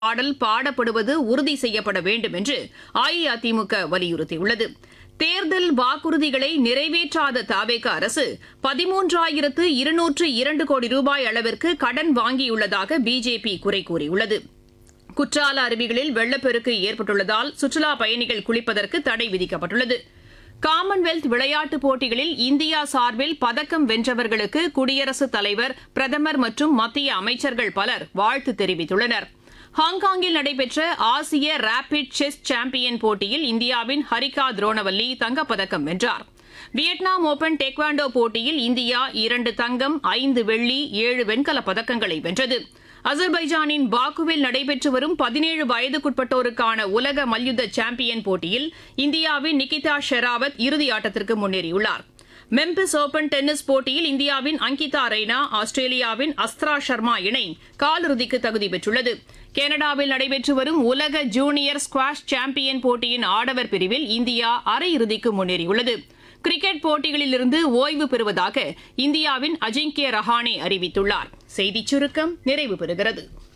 பாடல் பாடப்படுவது உறுதி செய்யப்பட வேண்டும் என்று அஇஅதிமுக வலியுறுத்தியுள்ளது தேர்தல் வாக்குறுதிகளை நிறைவேற்றாத தாவேக அரசு பதிமூன்றாயிரத்து இருநூற்று இரண்டு கோடி ரூபாய் அளவிற்கு கடன் வாங்கியுள்ளதாக பிஜேபி குறை கூறியுள்ளது குற்றால அருவிகளில் வெள்ளப்பெருக்கு ஏற்பட்டுள்ளதால் சுற்றுலா பயணிகள் குளிப்பதற்கு தடை விதிக்கப்பட்டுள்ளது காமன்வெல்த் விளையாட்டுப் போட்டிகளில் இந்தியா சார்பில் பதக்கம் வென்றவர்களுக்கு குடியரசுத் தலைவர் பிரதமர் மற்றும் மத்திய அமைச்சர்கள் பலர் வாழ்த்து தெரிவித்துள்ளனர் ஹாங்காங்கில் நடைபெற்ற ஆசிய ரேபிட் செஸ் சாம்பியன் போட்டியில் இந்தியாவின் ஹரிகா துரோணவல்லி தங்கப்பதக்கம் வென்றார் வியட்நாம் ஓபன் டேக்வாண்டோ போட்டியில் இந்தியா இரண்டு தங்கம் ஐந்து வெள்ளி ஏழு வெண்கலப் பதக்கங்களை வென்றது அசர்பைஜானின் பாக்குவில் நடைபெற்று வரும் பதினேழு வயதுக்குட்பட்டோருக்கான உலக மல்யுத்த சாம்பியன் போட்டியில் இந்தியாவின் நிகிதா ஷெராவத் இறுதி ஆட்டத்திற்கு முன்னேறியுள்ளார் மெம்பிஸ் ஓபன் டென்னிஸ் போட்டியில் இந்தியாவின் அங்கிதா ரெய்னா ஆஸ்திரேலியாவின் அஸ்த்ரா சர்மா இணை காலிறுதிக்கு தகுதி பெற்றுள்ளது கனடாவில் நடைபெற்று வரும் உலக ஜூனியர் ஸ்குவாஷ் சாம்பியன் போட்டியின் ஆடவர் பிரிவில் இந்தியா அரையிறுதிக்கு முன்னேறியுள்ளது கிரிக்கெட் போட்டிகளிலிருந்து ஓய்வு பெறுவதாக இந்தியாவின் அஜிங்கிய ரஹானே அறிவித்துள்ளார் செய்திச் சுருக்கம் நிறைவு பெறுகிறது